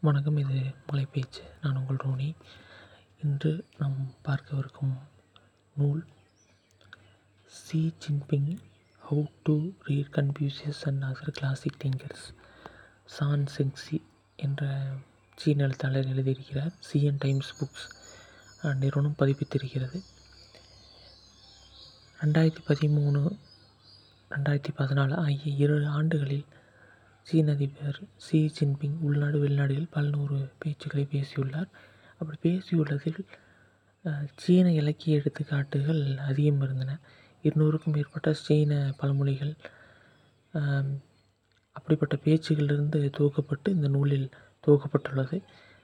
வணக்கம் இது மலைப்பேச்சு நான் உங்கள் ரோனி இன்று நாம் பார்க்கவிருக்கும் நூல் Xi Jinping how to read Confucius and other classic thinkers Chan Chengxi என்ற சீன எழுத்தாளர் எழுதியிருக்கிறார் சிஎன் டைம்ஸ் புக்ஸ் நிறுவனம் பதிப்பித்திருக்கிறது ரெண்டாயிரத்தி பதிமூணு ரெண்டாயிரத்தி பதினாலு ஆகிய இரு ஆண்டுகளில் சீன அதிபர் ஷி ஜின்பிங் உள்நாடு வெளிநாடுகளில் பல்நூறு பேச்சுக்களை பேசியுள்ளார் அப்படி பேசியுள்ளதில் சீன இலக்கிய எடுத்துக்காட்டுகள் அதிகம் இருந்தன இருநூறுக்கும் மேற்பட்ட சீன பழமொழிகள் அப்படிப்பட்ட பேச்சுகளிலிருந்து துவக்கப்பட்டு இந்த நூலில் துவக்கப்பட்டுள்ளது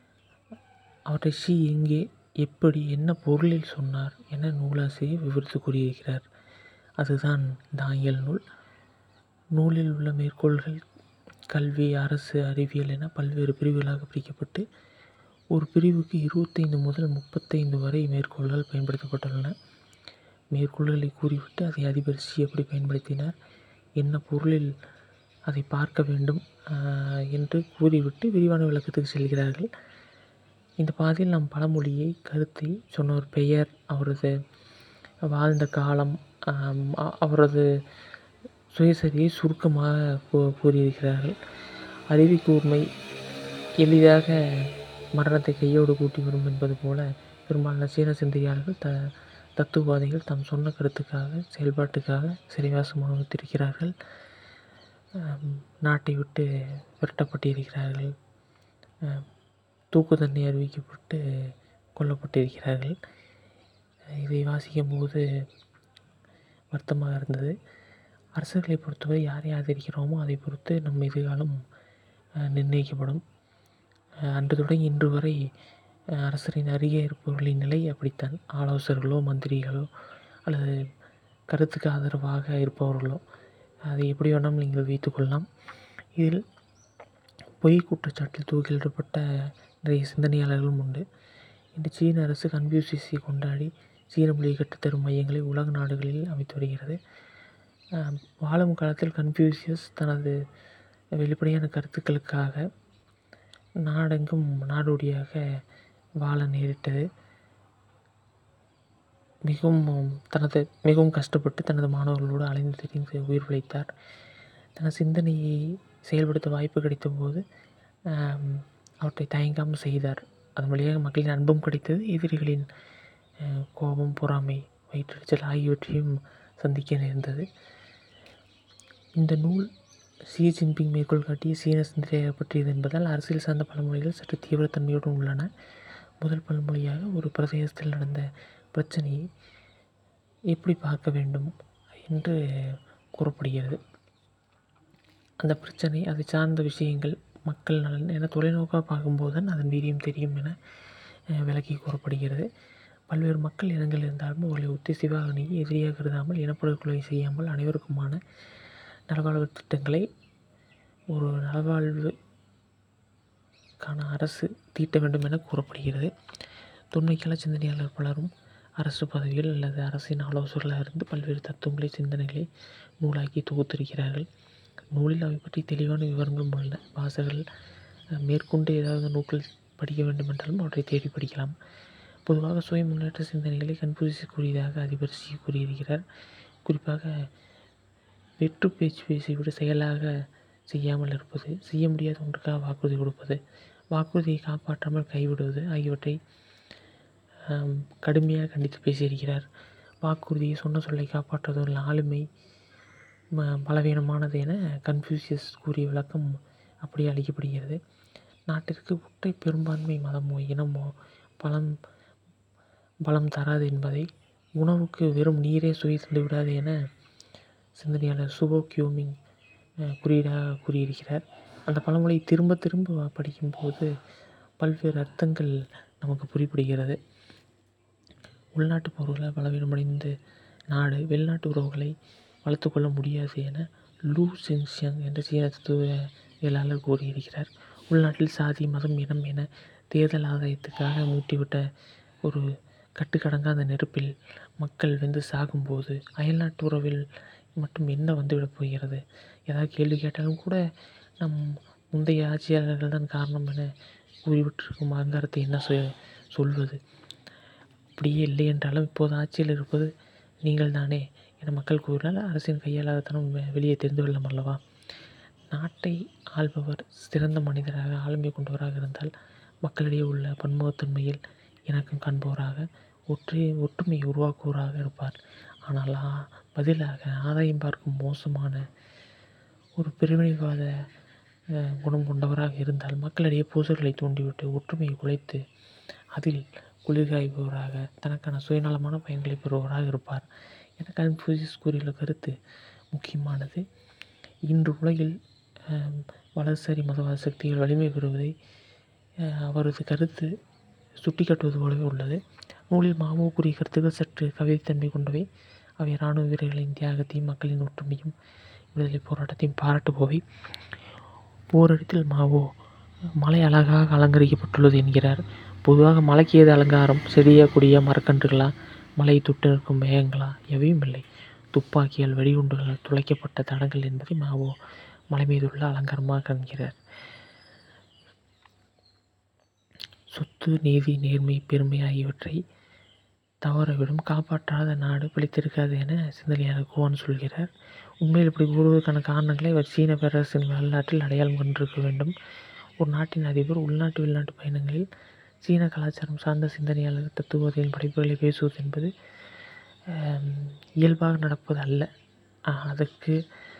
அவற்றை ஷி எங்கே எப்படி என்ன பொருளில் சொன்னார் என நூலாசிரியர் விவரித்து கூறியிருக்கிறார் அதுதான் இந்த ஆங்கில நூல் நூலில் உள்ள மேற்கோள்கள் கல்வி அரசு அறிவியல் என பல்வேறு பிரிவுகளாக பிரிக்கப்பட்டு ஒரு பிரிவுக்கு இருபத்தைந்து முதல் முப்பத்தைந்து வரை மேற்கோள்கள் பயன்படுத்தப்பட்டுள்ளன மேற்கோள்களை கூறிவிட்டு அதை அதிபர் ஷி எப்படி பயன்படுத்தினார் என்ன பொருளில் அதை பார்க்க வேண்டும் என்று கூறிவிட்டு விரிவான விளக்கத்துக்கு செல்கிறார்கள் இந்த பாதையில் நாம் பழமொழியை கருத்தை சொன்னவர் பெயர் அவரது வாழ்ந்த காலம் அவரது சுயசரியை சுருக்கமாக கூ கூறியிருக்கிறார்கள் அறிவு கூர்மை எளிதாக மரணத்தை கையோடு கூட்டி வரும் என்பது போல பெரும்பாலான சீன சிந்தனையாளர்கள் த தத்துவவாதிகள் தம் சொன்ன கருத்துக்காக செயல்பாட்டுக்காக சிறைவாசமாக வைத்திருக்கிறார்கள் நாட்டை விட்டு விரட்டப்பட்டிருக்கிறார்கள் தூக்கு தண்டனை அறிவிக்கப்பட்டு கொல்லப்பட்டிருக்கிறார்கள் இதை வாசிக்கும் போது வருத்தமாக இருந்தது அரசர்களை பொறுத்தவரை யாரை ஆதரிக்கிறோமோ அதை பொறுத்து நம் எதிர்காலம் நிர்ணயிக்கப்படும் அன்று தொடங்கி இன்று வரை அரசரின் அருகே இருப்பவர்களின் நிலை அப்படித்தான் ஆலோசகர்களோ மந்திரிகளோ அல்லது கருத்துக்கு ஆதரவாக இருப்பவர்களோ அதை எப்படி வேணாலும் நீங்கள் வைத்துக்கொள்ளலாம் இதில் பொய் குற்றச்சாட்டில் தூக்கிலிடப்பட்ட நிறைய சிந்தனையாளர்களும் உண்டு இன்று சீன அரசு கன்ஃபியூசியஸை கொண்டாடி சீன மொழியை கற்றுத்தரும் மையங்களை உலக நாடுகளில் அமைத்து வருகிறது வாழும் காலத்தில் கன்ஃபியூசியஸ் தனது வெளிப்படையான கருத்துக்களுக்காக நாடெங்கும் நாடோடியாக வாழ நேரிட்டது மிகவும் தனது மிகவும் கஷ்டப்பட்டு தனது மாணவர்களோடு அலைந்து திரிந்து உயிர் பிழைத்தார் தனது சிந்தனையை செயல்படுத்த வாய்ப்பு கிடைத்தபோது அவற்றை தயங்காமல் செய்தார் அதன் வழியாக மக்களின் அன்பும் கிடைத்தது எதிரிகளின் கோபம் பொறாமை வயிற்றெரிச்சல் ஆகியவற்றையும் சந்திக்க நேர்ந்தது இந்த நூல் ஷி ஜின்பிங் மேற்கோள் காட்டிய சீன சிந்தனையை பற்றியது என்பதால் அரசியல் சார்ந்த பழமொழிகள் சற்று தீவிரத்தன்மையுடன் உள்ளன முதல் பழமொழியாக ஒரு பிரதேசத்தில் நடந்த பிரச்சனையை எப்படி பார்க்க வேண்டும் என்று கூறப்படுகிறது அந்த பிரச்சனை அதை சார்ந்த விஷயங்கள் மக்கள் நலன் என தொலைநோக்காக பார்க்கும்போது தான் அதன் வீரியம் தெரியும் என விளக்கி கூறப்படுகிறது பல்வேறு மக்கள் இனங்கள் இருந்தாலும் அவர்களை ஒத்திசைவாக அணுகி எதிரியாக கருதாமல் இனப்படுகொலை செய்யாமல் அனைவருக்குமான நலவாழ்வு திட்டங்களை ஒரு நலவாழ்வுக்கான அரசு தீட்ட வேண்டும் என கூறப்படுகிறது தொன்மைக்கால சிந்தனையாளர் பலரும் அரசு பதவிகள் அல்லது அரசின் ஆலோசகர்களாக இருந்து பல்வேறு தத்துவங்களை சிந்தனைகளை நூலாக்கி தொகுத்திருக்கிறார்கள் நூலில் அவை பற்றி தெளிவான விவரங்களும் உள்ளன வாசகர்கள் மேற்கொண்டு ஏதாவது நூல்கள் படிக்க வேண்டும் என்றாலும் அவற்றை தேடி படிக்கலாம் பொதுவாக சுய முன்னேற்ற சிந்தனைகளை கன்ஃபியூசியஸ் கூறியதாக அதிபர் சி கூறியிருக்கிறார் குறிப்பாக வெற்று பேச்சு பேசிவிட்டு செயலாக செய்யாமல் இருப்பது செய்ய முடியாத ஒன்றுக்காக வாக்குறுதி கொடுப்பது வாக்குறுதியை காப்பாற்றாமல் கைவிடுவது ஆகியவற்றை கடுமையாக கண்டித்து பேசியிருக்கிறார் வாக்குறுதியை சொன்ன சொல்லை காப்பாற்றுவதில் ஆளுமை பலவீனமானது என கன்ஃபியூசியஸ் கூறிய விளக்கம் அப்படியே அளிக்கப்படுகிறது நாட்டிற்கு ஒற்றை பெரும்பான்மை மதமோ இனமோ பலம் பலம் தராது என்பதை உணவுக்கு வெறும் நீரே சுவை தந்து விடாது என சிந்தனையாளர் சுகோ கியோமிங் குறியீடாக கூறியிருக்கிறார் அந்த பழமொழி திரும்ப திரும்ப படிக்கும்போது பல்வேறு அர்த்தங்கள் நமக்கு புரிப்படுகிறது உள்நாட்டு பொருளை பலவீனமடைந்த நாடு வெளிநாட்டு உறவுகளை வளர்த்துக்கொள்ள முடியாது என லூ சென்சியங் என்ற சீன தத்துவவியலாளர் கூறியிருக்கிறார் உள்நாட்டில் சாதி மதம் இனம் என தேர்தல் ஆதாயத்துக்காக மூட்டிவிட்ட ஒரு கட்டுக்கடங்காத நெருப்பில் மக்கள் வெந்து சாகும்போது அயல்நாட்டு உறவில் மட்டும் என்ன வந்துவிடப் போகிறது ஏதாவது கேள்வி கேட்டாலும் கூட நம் முந்தைய ஆட்சியாளர்கள் தான் காரணம் என கூறிவிட்டிருக்கும் அகங்காரத்தை என்ன சொ சொல்வது அப்படியே இல்லை என்றாலும் இப்போது ஆட்சியில் இருப்பது நீங்கள் தானே என மக்கள் கூறினால் அரசின் கையாளாதத்தனம் வெ- வெளியே தெரிந்து கொள்ளும் அல்லவா நாட்டை ஆள்பவர் சிறந்த மனிதராக ஆளுமை கொண்டவராக இருந்தால் மக்களிடையே உள்ள பன்முகத்தன்மையில் இணக்கம் காண்பவராக ஒற்றை ஒற்றுமையை உருவாக்குவராக இருப்பார் ஆனால் ஆ- பதிலாக ஆதாயம் பார்க்கும் மோசமான ஒரு பிரிவினைவாத அஹ், குணம் கொண்டவராக இருந்தால் மக்களிடையே பூசல்களை தூண்டிவிட்டு ஒற்றுமையை குலைத்து அதில் குளிர்காய்பவராக தனக்கான சுயநலமான பயன்களை பெறுபவராக இருப்பார் என கன்ஃபூசியஸ் கூறியுள்ள கருத்து முக்கியமானது இன்று உலகில் அஹ், வலதுசாரி மதவாத சக்திகள் வலிமை பெறுவதை அஹ், அவரது கருத்து சுட்டிக்காட்டுவது போலவே உள்ளது நூலில் மாவோ கூறிய கருத்துக்கள் சற்று கவிதைத்தன்மை கொண்டவை அவை இராணுவ வீரர்களின் தியாகத்தையும் மக்களின் ஒற்றுமையும் விடுதலை போராட்டத்தையும் பாராட்டுபவை ஓரிடத்தில் மாவோ மலை அழகாக அலங்கரிக்கப்பட்டுள்ளது என்கிறார் பொதுவாக மலைக்கு ஏது அலங்காரம் செடியா கொடியா மரக்கன்றுகளா மலை தொட்டு நிற்கும் மேகங்களா எவையும் இல்லை துப்பாக்கியால் வெடிகுண்டுகளால் துளைக்கப்பட்ட தடங்கள் என்பதை மாவோ மலை மீதுள்ள அலங்காரமாக காண்கிறார் சொத்து நீதி நேர்மை பெருமை ஆகியவற்றை தவறவிடும் காப்பாற்றாத நாடு பிழைத்திருக்காது என சிந்தனையாளர் குவான் சொல்கிறார் உண்மையில் இப்படி கூறுவதற்கான காரணங்களை அவர் சீன பேரரசின் வரலாற்றில் அடையாளம் கொண்டிருக்க வேண்டும் ஒரு நாட்டின் அதிபர் உள்நாட்டு வெளிநாட்டு பயணங்களில் சீன கலாச்சாரம் சார்ந்த சிந்தனையாளர் தத்துவத்தின் படைப்புகளை பேசுவது என்பது ஆம், இயல்பாக நடப்பது அல்ல ஆஹ், அதற்கு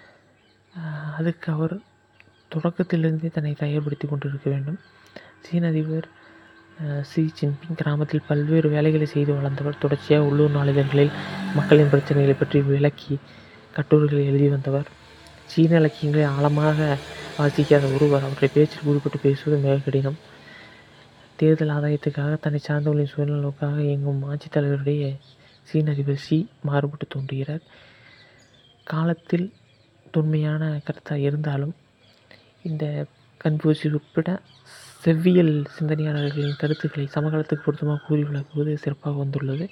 ஆஹ், அதுக்கு அவர் தொடக்கத்திலிருந்தே தன்னை தயார்படுத்தி கொண்டிருக்க வேண்டும் சீன அதிபர் அஹ், ஷி ஜின்பிங் கிராமத்தில் பல்வேறு வேலைகளை செய்து வளர்ந்தவர் தொடர்ச்சியாக உள்ளூர் நாளிதழ்களில் மக்களின் பிரச்சனைகளை பற்றி விளக்கி கட்டுரைகளை எழுதி வந்தவர் சீன இலக்கியங்களை ஆழமாக வாசிக்காத ஒருவர் அவற்றை பேச்சில் ஈடுபட்டு பேசுவது மிக கடினம் தேர்தல் ஆதாயத்துக்காக தன்னை சார்ந்தவர்களின் சுயநலனுக்காக இயங்கும் ஆட்சித் தலைவருடைய சீன அதிபர் ஷி மாறுபட்டு தோன்றுகிறார் காலத்தில் தொன்மையான கருத்தாக இருந்தாலும் இந்த கன்ஃபூசியஸ் உட்பட செவ்வியல் சிந்தனையாளர்களின் கருத்துக்களை சமகாலத்துக்கு பொருத்தமாக கூறி விளக்குவது சிறப்பாக வந்துள்ளது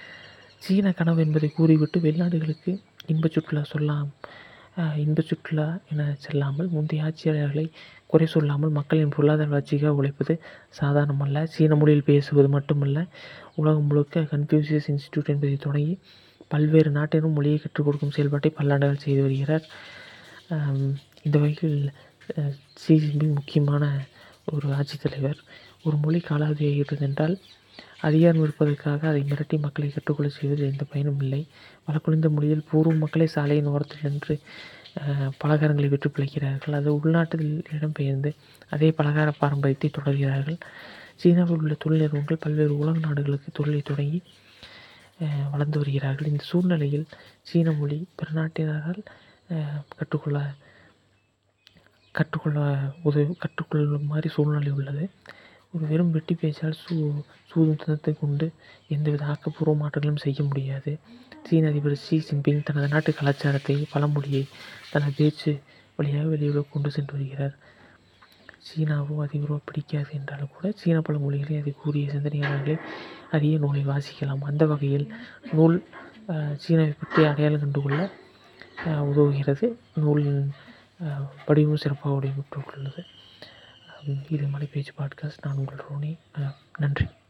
சீன கனவு என்பதை கூறிவிட்டு வெளிநாடுகளுக்கு இன்பச் சுற்றுலா சொல்லாம் அஹ், இன்பச் சுற்றுலா என செல்லாமல் முந்தைய ஆட்சியாளர்களை குறை சொல்லாமல் மக்களின் பொருளாதார வளர்ச்சிக்காக உழைப்பது சாதாரணமல்ல சீன மொழியில் பேசுவது மட்டுமல்ல உலகம் முழுக்க கன்ஃபியூசியஸ் இன்ஸ்டிடியூட் என்பதை தொடங்கி பல்வேறு நாட்டினரும் மொழியை கற்றுக் கொடுக்கும் செயல்பாட்டை பல்லாண்டுகள் செய்து வருகிறார் ஆம், இந்த வகையில் அஹ், ஷி ஜின்பிங் முக்கியமான ஒரு ஆட்சித் தலைவர் ஒரு மொழி காலாவதியாகிறது என்றால் அதிகாரம் இருப்பதற்காக அதை மிரட்டி மக்களை கற்றுக்கொள்ள செய்வதில் எந்த பயனும் இல்லை வழக்குழிந்த மொழியில் பூர்வ மக்களே சாலையின் ஓரத்தில் நின்று அஹ், பலகாரங்களை விற்று பிழைக்கிறார்கள் அது உள்நாட்டில் இடம்பெயர்ந்து அதே பலகார பாரம்பரியத்தை தொடர்கிறார்கள் சீனாவில் உள்ள தொழில் நிறுவனங்கள் பல்வேறு உலக நாடுகளுக்கு தொழிலை தொடங்கி அஹ், வளர்ந்து வருகிறார்கள் இந்த சூழ்நிலையில் சீன மொழி பிற நாட்டினரால் அஹ், கற்றுக்கொள்ள கற்றுக்கொள்ள உதவி கற்றுக்கொள்ளும் மாதிரி சூழ்நிலை உள்ளது ஒரு வெறும் வெட்டி பேச்சால் சூ சூதுத்தனத்தை கொண்டு எந்தவித ஆக்கப்பூர்வ மாற்றங்களும் செய்ய முடியாது சீன அதிபர் ஷி ஜின்பிங் தனது நாட்டு கலாச்சாரத்தை பழமொழியை தனது பேச்சு வழியாக வெளியுறவு கொண்டு சென்று வருகிறார் சீனாவோ அதிபரோ பிடிக்காது என்றாலும் கூட சீன பழமொழிகளை அதை கூறிய சிந்தனையாளர்களை அரிய நூலை வாசிக்கலாம் அந்த வகையில் நூல் அஹ், சீனாவை பற்றி அடையாளம் கண்டுகொள்ள அஹ், உதவுகிறது நூலின் அஹ், வடிவமும் சிறப்பாக வடிவமைக்கப்பட்டுள்ளது அஹ், இது மலை பேச்சு பாட்காஸ்ட் நான் உங்கள் ரோனி அஹ், நன்றி